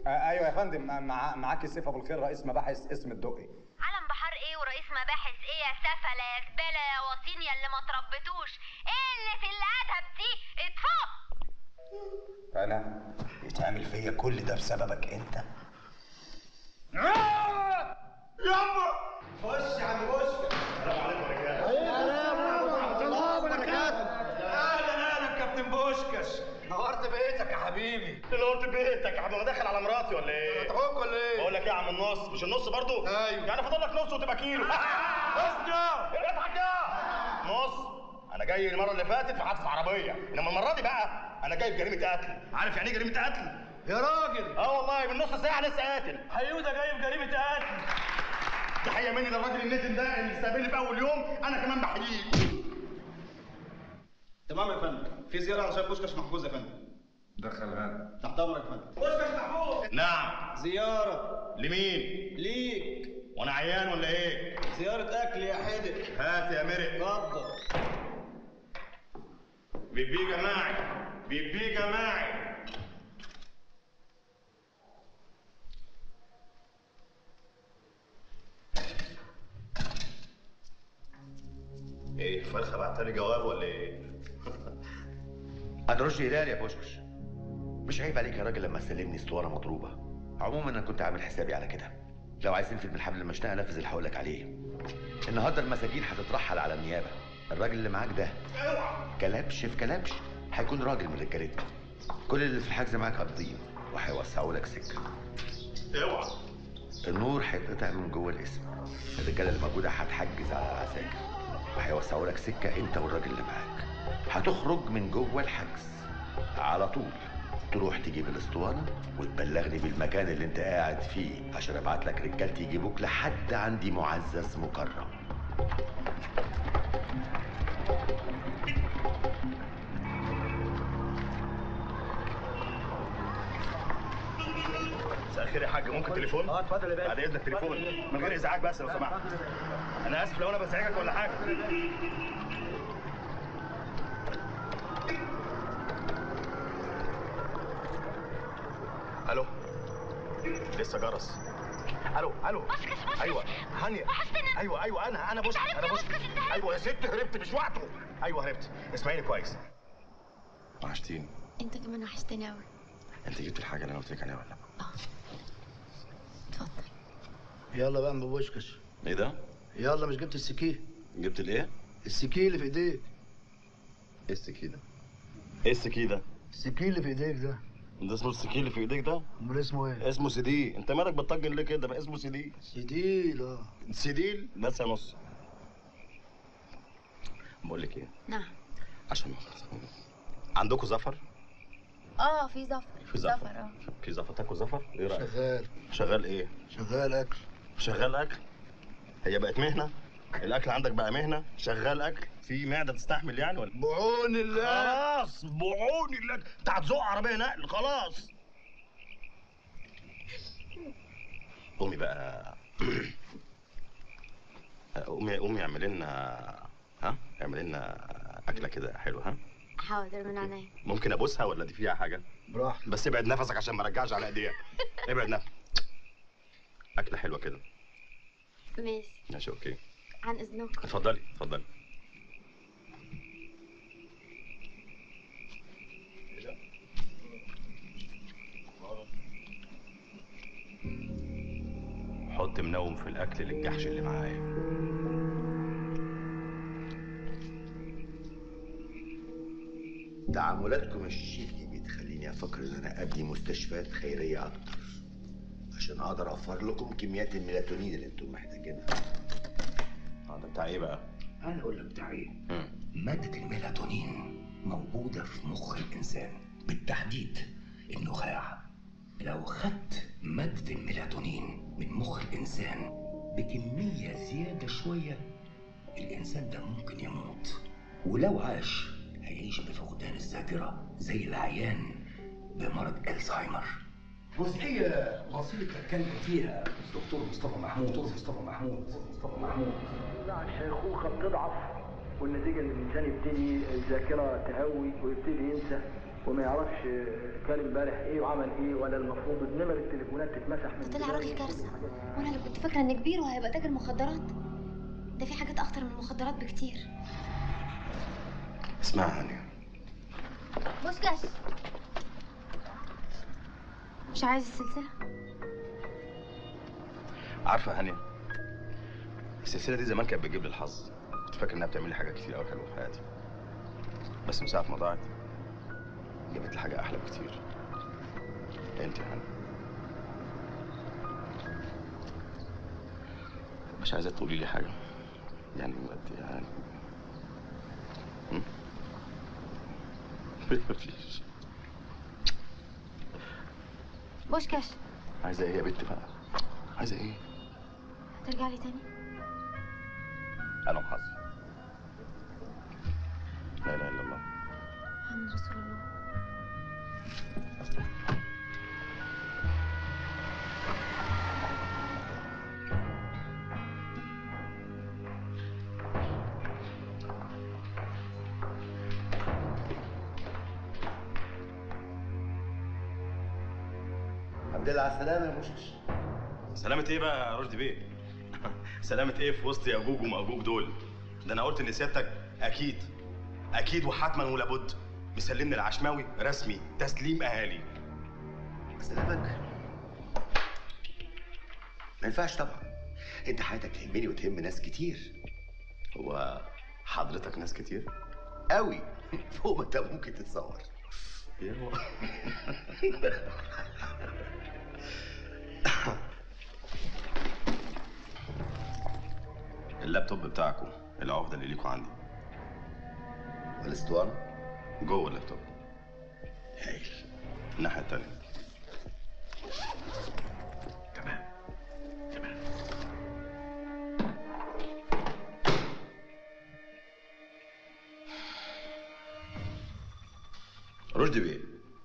آه ايوه يا فندم مع معاكي سيف ابو الخير رئيس مباحث اسم الدقي علم بحر ايه ورئيس مباحث ايه يا سفله يا زباله يا وطين يا اللي ما تربيتوش ايه اللي في الادب دي اتفوق انا يتعمل فيا كل ده بسببك انت يابا خش يا عم بوشك السلام عليكم يا رجاله ورحمه الله وبركاته اهلا اهلا كابتن بوشكش نورت بيتك يا حبيبي نورت بيتك يا حبيبي انا داخل على مراتي ولا ايه؟ انت اخوك ولا ايه؟ بقول لك ايه يا عم النص مش النص برضو؟ ايوه. يعني فاضل لك نص وتبقى كيلو اسكت اضحك يا نص انا جاي المره اللي فاتت في حادثه عربيه انما المره دي بقى انا جاي بجريمه قتل عارف يعني ايه جريمه قتل؟ يا راجل اه والله من نص ساعه لسه قاتل حيوده جاي بجريمه قتل تحيه مني للراجل النتن ده اللي استقبلني في اول يوم انا كمان بحييه تمام يا فندم في زياره علشان بوشكاش محجوز يا فندم دخل هذا تحت امرك يا فندم بوشكاش محجوز نعم زياره لمين؟ ليك وانا عيان ولا ايه؟ زياره اكل يا حدق هات يا مرق اتفضل بيبي جماعي بيبي جماعي ايه فرخه بعتلي جواب ولا ايه؟ انا رشدي هلال يا بوشكش مش عيب عليك يا راجل لما تسلمني اسطوانه مضروبه عموما انا كنت عامل حسابي على كده لو عايز تنفذ من حبل المشنقه نفذ اللي هقول لك عليه النهارده المساجين هتترحل على النيابه الراجل اللي معاك ده كلبش في كلبش هيكون راجل من رجالتنا كل اللي في الحجز معاك قابضين وهيوسعوا لك سكه اوعى النور هيتقطع من جوه الاسم الرجاله اللي موجوده هتحجز على العساكر وهيوسعوا لك سكه انت والراجل اللي معاك هتخرج من جوه الحجز على طول تروح تجيب الاسطوانه وتبلغني بالمكان اللي انت قاعد فيه عشان ابعت لك رجالتي يجيبوك لحد عندي معزز مكرم مساء الخير يا حاج ممكن تليفون؟ اه اتفضل يا باشا بعد اذنك تليفون من غير ازعاج بس لو سمحت انا اسف لو انا بزعجك ولا حاجه الو لسه جرس الو الو بوشكش بوشكش ايوه هانيا وحشتني. ايوه ايوه انا انا بص هربت انا يا بص بوشكش، انت هربت. ايوه يا ست هربت مش وقته ايوه هربت اسمعيني كويس وحشتيني انت كمان وحشتني قوي انت جبت الحاجه اللي انا قلت لك عليها ولا لا اتفضل يلا بقى مبوشكش ايه ده يلا مش جبت السكين جبت الايه السكين اللي في ايديك ايه السكي ده ايه السكي ده؟ السكين اللي في ايديك ده ده اسمه السكي اللي في ايديك ده؟ امال اسمه ايه اسمه سيدي انت مالك بتطجن ليه كده؟ ما اسمه سيدي سديل اه سيديل بس يا نص بقول لك ايه نعم عشان عندكم زفر اه في زفر في زفر. زفر اه في زفر تاكل زفر ايه رايك شغال شغال ايه شغال اكل شغال اكل هي بقت مهنه الاكل عندك بقى مهنه شغال اكل في معده تستحمل يعني ولا بعون الله خلاص بعوني لك انت هتزق عربيه نقل خلاص قومي بقى قومي قومي اعملي لنا ها اعملي لنا اكله كده حلوه ها حاضر من عينيا ممكن ابوسها ولا دي فيها حاجه براحتك بس ابعد نفسك عشان ما ارجعش على ايديها ابعد نفسك اكله حلوه كده ماشي ماشي اوكي عن اذنكم اتفضلي اتفضلي حط منوم في الاكل للجحش اللي معايا تعاملاتكم الشيكي بتخليني افكر ان انا ابني مستشفيات خيريه اكتر عشان اقدر اوفر لكم كميات الميلاتونين اللي انتم محتاجينها اه ده بتاع ايه بقى؟ أنا أقول لك بتاع إيه؟ مم. مادة الميلاتونين موجودة في مخ الإنسان بالتحديد النخاع لو خدت مادة الميلاتونين من مخ الإنسان بكمية زيادة شوية الإنسان ده ممكن يموت ولو عاش هيعيش بفقدان الذاكرة زي العيان بمرض الزهايمر جزئية بسيطة اتكلم فيها الدكتور مصطفى محمود دكتور مصطفى محمود مصطفى محمود الشيخوخة بتضعف والنتيجة إن الإنسان يبتدي الذاكرة تهوي ويبتدي ينسى وما يعرفش كان امبارح ايه وعمل ايه ولا المفروض نمر التليفونات تتمسح من طلع دماغه. راجل كارثه وانا اللي كنت فاكره ان كبير وهيبقى تاجر مخدرات ده في حاجات اخطر من المخدرات بكتير اسمعها هانية بوشكاش مش عايز السلسله عارفة هانية السلسلة دي زمان كانت بتجيب لي الحظ كنت فاكر انها بتعمل لي حاجات كتير قوي حلوة في حياتي بس من ساعة ما ضاعت جابت لي حاجة أحلى بكتير انت يا هانية مش عايزة تقولي لي حاجة يعني بجد يعني هم؟ مفيش بوشكاش عايزة ايه يا بنت بقى؟ عايزة ايه؟ هترجع لي تاني أنا وحظي لا إله إلا الله محمد رسول الله الحمد لله على السلامه يا بوشكش سلامة ايه بقى يا رشدي بيه؟ سلامة ايه في وسط ياجوج وماجوج دول؟ ده انا قلت ان سيادتك اكيد اكيد وحتما ولابد مسلمني العشماوي رسمي تسليم اهالي سلامك ما ينفعش طبعا انت حياتك تهمني وتهم ناس كتير هو حضرتك ناس كتير؟ قوي فوق ما انت ممكن تتصور ايه هو؟ اللابتوب بتاعكم العهدة اللي ليكوا عندي والاسطوانه جوه اللابتوب هايل الناحية التانية تمام تمام رشدي بيه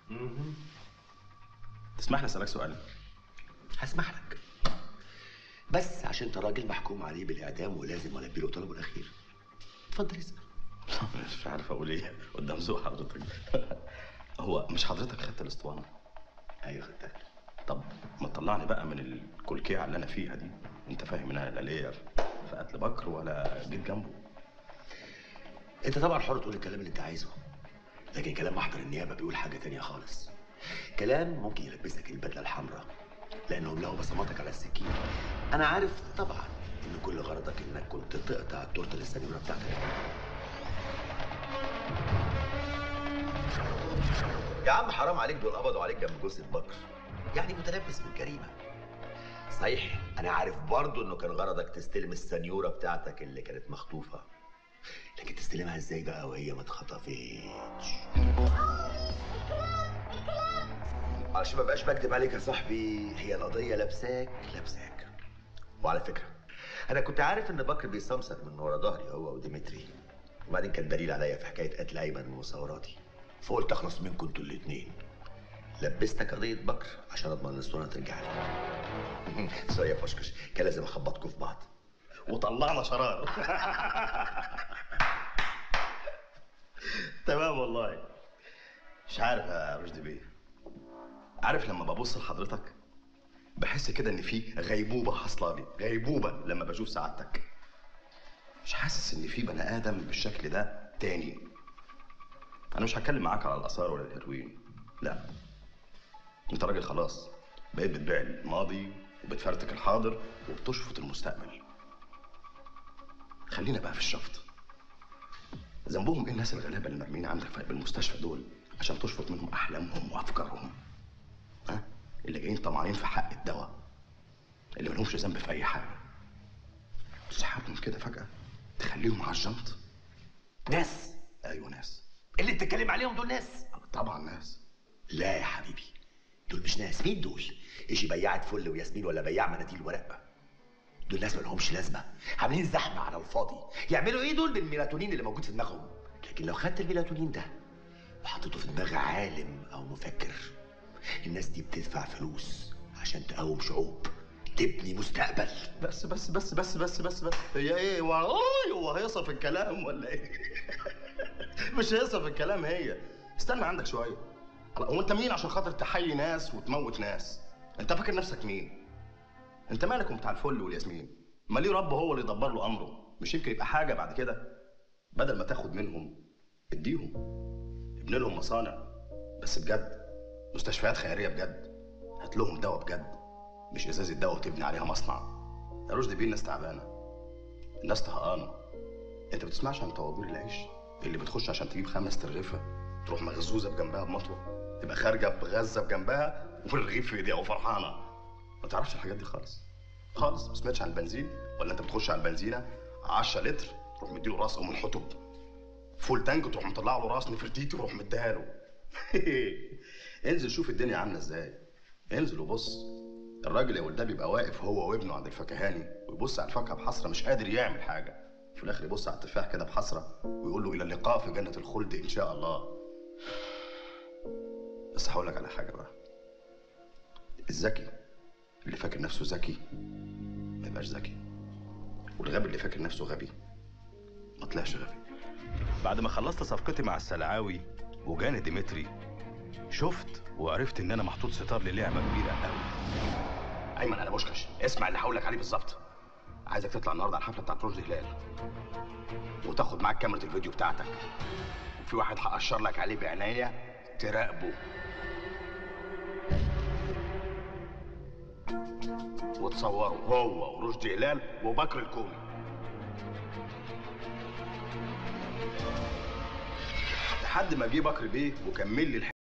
تسمح لي اسألك سؤال؟ هسمح لك بس عشان انت راجل محكوم عليه بالاعدام ولازم البي له طلبه الاخير اتفضل اسال مش عارف اقول ايه قدام ذوق حضرتك هو مش حضرتك خدت الاسطوانه ايوه خدتها طب ما تطلعني بقى من الكلكيعه اللي انا فيها دي انت فاهم ان انا لا ليا في قتل بكر ولا جيت جنبه انت طبعا حر تقول الكلام اللي انت عايزه لكن كلام محضر النيابه بيقول حاجه تانية خالص كلام ممكن يلبسك البدله الحمراء لانهم لقوا بصماتك على السكين انا عارف طبعا ان كل غرضك انك كنت تقطع التورته السنيوره بتاعتك يا عم حرام عليك دول قبضوا عليك جنب جثه بكر يعني متلبس بالجريمه صحيح انا عارف برضو انه كان غرضك تستلم السنيوره بتاعتك اللي كانت مخطوفه لكن تستلمها ازاي بقى وهي ما اتخطفتش علشان ما بقاش بكدب عليك يا صاحبي هي القضيه لابساك لابساك وعلى فكره انا كنت عارف ان بكر بيصمصك من ورا ظهري هو وديمتري وبعدين كان دليل عليا في حكايه قتل ايمن ومصوراتي فقلت اخلص منكم انتوا الاثنين لبستك قضيه بكر عشان اضمن الاسطوانه ترجع لي سوري يا بوشكش كان لازم اخبطكم في بعض وطلعنا شرار تمام والله مش عارف يا رشدي بيه عارف لما ببص لحضرتك بحس كده ان في غيبوبه حاصله لي غيبوبه لما بشوف سعادتك مش حاسس ان في بني ادم بالشكل ده تاني انا مش هتكلم معاك على الاثار ولا الهيروين لا انت راجل خلاص بقيت بتبيع الماضي وبتفرتك الحاضر وبتشفط المستقبل خلينا بقى في الشفط ذنبهم ايه الناس الغلابه اللي مرميين عندك في قلب المستشفى دول عشان تشفط منهم احلامهم وافكارهم ها اللي جايين طمعانين في حق الدواء اللي ملهمش ذنب في اي حاجه تسحبهم كده فجاه تخليهم على الجنط ناس ايوه ناس اللي بتتكلم عليهم دول ناس طبعا ناس لا يا حبيبي دول مش ناس مين دول ايش بياعة فل وياسمين ولا بياع مناديل ورق دول ناس مالهمش لازمه عاملين زحمه على الفاضي يعملوا ايه دول بالميلاتونين اللي موجود في دماغهم لكن لو خدت الميلاتونين ده وحطيته في دماغ عالم او مفكر الناس دي بتدفع فلوس عشان تقوم شعوب تبني مستقبل بس بس بس بس بس بس بس هي ايه والله هو هيصف الكلام ولا ايه مش هيصف الكلام هي استنى عندك شويه هو انت مين عشان خاطر تحيي ناس وتموت ناس انت فاكر نفسك مين انت مالك بتاع الفل والياسمين ما ليه رب هو اللي يدبر له امره مش يمكن يبقى حاجه بعد كده بدل ما تاخد منهم اديهم ابن لهم مصانع بس بجد مستشفيات خيريه بجد هات لهم دواء بجد مش ازازه دواء وتبني عليها مصنع يا رشدي بيه الناس تعبانه الناس طهقانه انت بتسمعش عن طوابير العيش اللي بتخش عشان تجيب خمس ترغيفه تروح مغزوزه بجنبها بمطوه تبقى خارجه بغزه بجنبها وفي الرغيف في ايديها وفرحانه ما تعرفش الحاجات دي خالص خالص ما سمعتش عن البنزين ولا انت بتخش على البنزينه 10 لتر تروح مديله راس ام الحطب فول تانك تروح مطلع له راس نفرتيتي وتروح مديها له انزل شوف الدنيا عامله ازاي انزل وبص الراجل يا ولده بيبقى واقف هو وابنه عند الفكهاني ويبص على الفاكهه بحسره مش قادر يعمل حاجه في الاخر يبص على التفاح كده بحسره ويقول له الى اللقاء في جنه الخلد ان شاء الله بس هقول لك على حاجه بقى الذكي اللي فاكر نفسه ذكي ما يبقاش ذكي والغبي اللي فاكر نفسه غبي ما طلعش غبي بعد ما خلصت صفقتي مع السلعاوي وجاني ديمتري شفت وعرفت ان انا محطوط ستار للعبه كبيره قوي ايمن انا بوشكش اسمع اللي هقول لك عليه بالظبط عايزك تطلع النهارده على الحفله بتاعت رشدي هلال وتاخد معاك كاميرا الفيديو بتاعتك وفي واحد هقشر لك عليه بعنايه تراقبه وتصوره هو ورشدي هلال وبكر الكومي لحد ما جه بكر بيه وكمل لي الح-